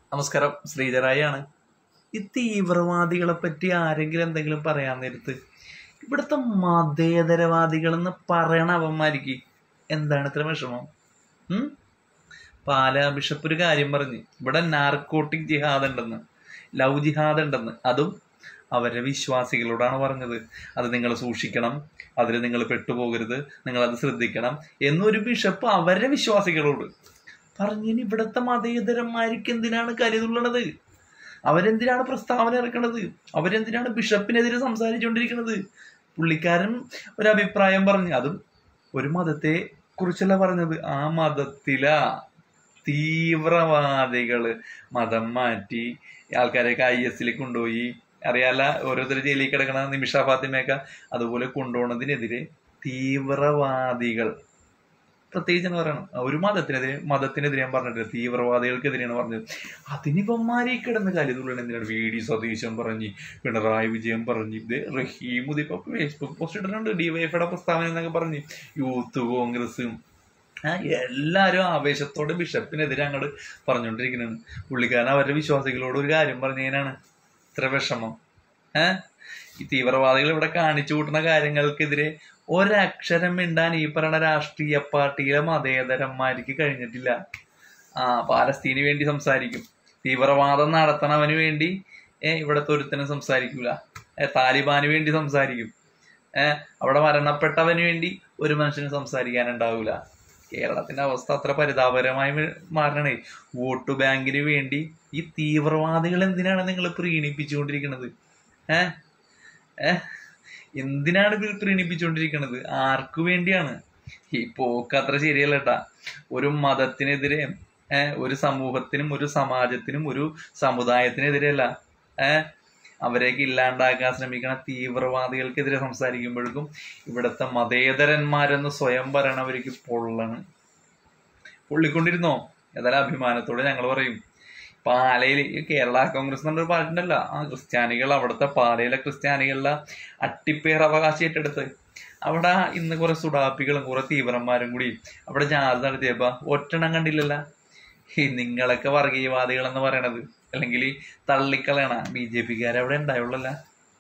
നമസ്കാരം ശ്രീധരായാണ് ഈ തീവ്രവാദികളെ പറ്റി ആരെങ്കിലും എന്തെങ്കിലും പറയാൻ നേരത്ത് ഇവിടുത്തെ മതേതരവാദികൾ എന്ന് പറയണ അവന്മാർക്ക് എന്താണ് ഇത്ര വിഷമം ഉം? പാലാ ബിഷപ്പ് ഒരു കാര്യം പറഞ്ഞ് ഇവിടെ നാർക്കോട്ടിക് ജിഹാദ് ഉണ്ടെന്ന് ലവ് ജിഹാദ് ഉണ്ടെന്ന് അതും അവരുടെ വിശ്വാസികളോടാണ് പറഞ്ഞത് അത് നിങ്ങൾ സൂക്ഷിക്കണം അതിൽ നിങ്ങൾ പെട്ടുപോകരുത് നിങ്ങൾ അത് ശ്രദ്ധിക്കണം എന്നൊരു ബിഷപ്പ് അവരുടെ വിശ്വാസികളോട് പറഞ്ഞിന് ഇവിടുത്തെ മതേതരന്മാർക്ക് എന്തിനാണ് കരുതുള്ളത് അവരെന്തിനാണ് പ്രസ്താവന ഇറക്കണത് അവരെന്തിനാണ് ബിഷപ്പിനെതിരെ സംസാരിച്ചുകൊണ്ടിരിക്കുന്നത് പുള്ളിക്കാരൻ ഒരു അഭിപ്രായം പറഞ്ഞു അതും ഒരു മതത്തെ കുറിച്ചല്ല പറഞ്ഞത് ആ മതത്തിലാ തീവ്രവാദികള് മതം മാറ്റി ആൾക്കാരെയൊക്കെ ഐ എസിലേക്ക് കൊണ്ടുപോയി അറിയാല ഓരോരുത്തർ ജയിലിൽ കിടക്കണ നിമിഷ ഫാത്തിമയൊക്കെ അതുപോലെ കൊണ്ടുപോകുന്നതിനെതിരെ തീവ്രവാദികൾ പ്രത്യേകിച്ച് എന്ന് പറയണം ഒരു മതത്തിനെതിരെ മതത്തിനെതിരെ ഞാൻ പറഞ്ഞിട്ടില്ല തീവ്രവാദികൾക്കെതിരെയാണ് പറഞ്ഞത് അതിനിപ്പന്മാരെ കിടന്ന് കരുതുള്ള എന്തിനാണ് വി ഡി സതീശൻ പറഞ്ഞ് പിണറായി വിജയൻ പറഞ്ഞ് ഇത് റഹീം ഇതിപ്പോ ഫേസ്ബുക്ക് പോസ്റ്റ് ഇട്ടിട്ടുണ്ട് ഡിവൈഫയുടെ പ്രസ്താവന എന്നൊക്കെ പറഞ്ഞ് യൂത്ത് കോൺഗ്രസും ആ, എല്ലാവരും ആവേശത്തോടെ ബിഷപ്പിനെതിരെ അങ്ങോട്ട് പറഞ്ഞുകൊണ്ടിരിക്കുന്നതാണ് പുള്ളിക്കാരൻ അവരുടെ വിശ്വാസികളോട് ഒരു കാര്യം പറഞ്ഞതിനാണ് ഇത്ര വിഷമം ഏഹ് ഈ തീവ്രവാദികൾ ഇവിടെ കാണിച്ചു കൂട്ടുന്ന കാര്യങ്ങൾക്കെതിരെ ഒരക്ഷരം മിണ്ടാൻ ഈ പറയുന്ന രാഷ്ട്രീയ പാർട്ടിയിലെ മതേതരന്മാർക്ക് കഴിഞ്ഞിട്ടില്ല ആ പാലസ്തീന് വേണ്ടി സംസാരിക്കും തീവ്രവാദം നടത്തണവന് വേണ്ടി ഏ ഇവിടത്തെ ഒരുത്തനും സംസാരിക്കൂല ഏ താലിബാന് വേണ്ടി സംസാരിക്കും ഏ അവിടെ മരണപ്പെട്ടവന് വേണ്ടി ഒരു മനുഷ്യന് സംസാരിക്കാനുണ്ടാവൂല കേരളത്തിന്റെ അവസ്ഥ അത്ര പരിതാപകരമായി മ- മാറണേ വോട്ട് ബാങ്കിന് വേണ്ടി ഈ തീവ്രവാദികൾ എന്തിനാണ് നിങ്ങൾ പ്രീണിപ്പിച്ചുകൊണ്ടിരിക്കുന്നത് ഏ ഏ എന്തിനാണ് ഇവർ പ്രീണിപ്പിച്ചുകൊണ്ടിരിക്കുന്നത് ആർക്കു വേണ്ടിയാണ് ഈ പോക്ക് അത്ര ശരിയല്ല കേട്ടാ ഒരു മതത്തിനെതിരെ ഏഹ് ഒരു സമൂഹത്തിനും ഒരു സമാജത്തിനും ഒരു സമുദായത്തിനെതിരെയല്ല ഏഹ് അവരെയൊക്കെ ഇല്ലാണ്ടാക്കാൻ ശ്രമിക്കണ തീവ്രവാദികൾക്കെതിരെ സംസാരിക്കുമ്പോഴേക്കും ഇവിടുത്തെ മതേതരന്മാരെന്ന് സ്വയം പറയണവർക്ക് പൊള്ളണ് പൊള്ളിക്കൊണ്ടിരുന്നോ ഏതായാലും അഭിമാനത്തോടെ ഞങ്ങൾ പറയും പാലയിൽ ഈ കേരള കോൺഗ്രസ് എന്നൊരു പാർട്ടി ഉണ്ടല്ല ആ ക്രിസ്ത്യാനികൾ അവിടുത്തെ പാലയിലെ ക്രിസ്ത്യാനികളിലെ അട്ടിപ്പേർ അവകാശം ഏറ്റെടുത്ത് അവിടെ ഇന്ന് കുറെ സുഡാപ്പികളും കുറെ തീവ്രന്മാരും കൂടി അവിടെ ജാഥ നടത്തിയപ്പോ ഒറ്റണം കണ്ടില്ലല്ല ഈ നിങ്ങളൊക്കെ വർഗീയവാദികൾ എന്ന് പറയണത് അല്ലെങ്കിൽ തള്ളിക്കളയണ ബി ജെ പിക്കാർ അവിടെ ഉണ്ടായുള്ളല്ല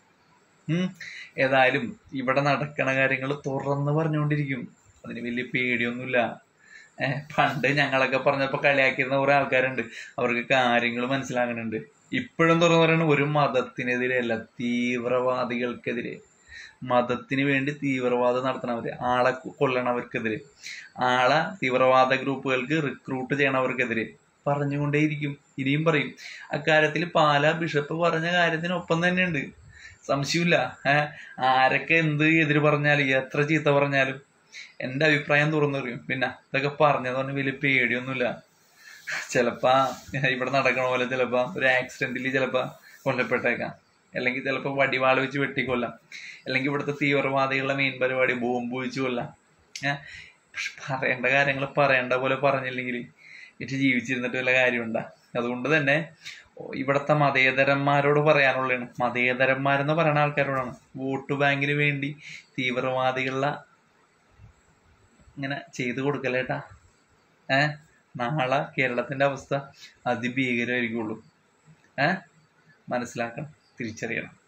ഉം ഏതായാലും ഇവിടെ നടക്കണ കാര്യങ്ങൾ തുറന്ന് പറഞ്ഞുകൊണ്ടിരിക്കും അതിന് വലിയ പേടിയൊന്നുമില്ല ഏഹ് പണ്ട് ഞങ്ങളൊക്കെ പറഞ്ഞപ്പോ കളിയാക്കിയിരുന്ന കുറെ ആൾക്കാരുണ്ട് അവർക്ക് കാര്യങ്ങൾ മനസ്സിലാകുന്നുണ്ട് ഇപ്പോഴും തുറന്നു പറയണ ഒരു മതത്തിനെതിരെയല്ല തീവ്രവാദികൾക്കെതിരെ മതത്തിന് വേണ്ടി തീവ്രവാദം നടത്തണവര് ആളെ കൊ- കൊല്ലണവർക്കെതിരെ ആളെ തീവ്രവാദ ഗ്രൂപ്പുകൾക്ക് റിക്രൂട്ട് ചെയ്യണവർക്കെതിരെ പറഞ്ഞുകൊണ്ടേയിരിക്കും ഇനിയും പറയും അക്കാര്യത്തിൽ പാലാ ബിഷപ്പ് പറഞ്ഞ കാര്യത്തിനൊപ്പം തന്നെയുണ്ട് സംശയമില്ല ഏഹ് ആരൊക്കെ എന്ത് എതിര് പറഞ്ഞാലും എത്ര ചീത്ത പറഞ്ഞാലും എന്റെ അഭിപ്രായം തുറന്നു പറയും പിന്നെ ഇതൊക്കെ പറഞ്ഞത് പറഞ്ഞ് വലിയ പേടിയൊന്നുമില്ല ചിലപ്പോ ഇവിടെ നടക്കണ പോലെ ചിലപ്പോ ഒരു ആക്സിഡന്റിൽ ചിലപ്പോ കൊല്ലപ്പെട്ടേക്കാം അല്ലെങ്കിൽ ചിലപ്പോ വടിവാള് വെച്ച് വെട്ടിക്കൊല്ലാം അല്ലെങ്കിൽ ഇവിടുത്തെ തീവ്രവാദികളുടെ മെയിൻ പരിപാടി ബോംബ് വെച്ച് കൊല്ലാം ഏഹ് പക്ഷെ പറയേണ്ട കാര്യങ്ങൾ പറയേണ്ട പോലെ പറഞ്ഞില്ലെങ്കിൽ ഇത് ജീവിച്ചിരുന്നിട്ട് വല്ല കാര്യമുണ്ടാ അതുകൊണ്ട് തന്നെ ഇവിടുത്തെ മതേതരന്മാരോട് പറയാനുള്ളതാണ് മതേതരന്മാരെന്ന് പറയുന്ന ആൾക്കാരോടാണ് വോട്ട് ബാങ്കിന് വേണ്ടി തീവ്രവാദികളുടെ ഇങ്ങനെ ചെയ്തു കൊടുക്കലേട്ടാ ഏ നാളെ കേരളത്തിന്റെ അവസ്ഥ അതിഭീകരമായിരിക്കുള്ളൂ ഏ മനസ്സിലാക്കണം തിരിച്ചറിയണം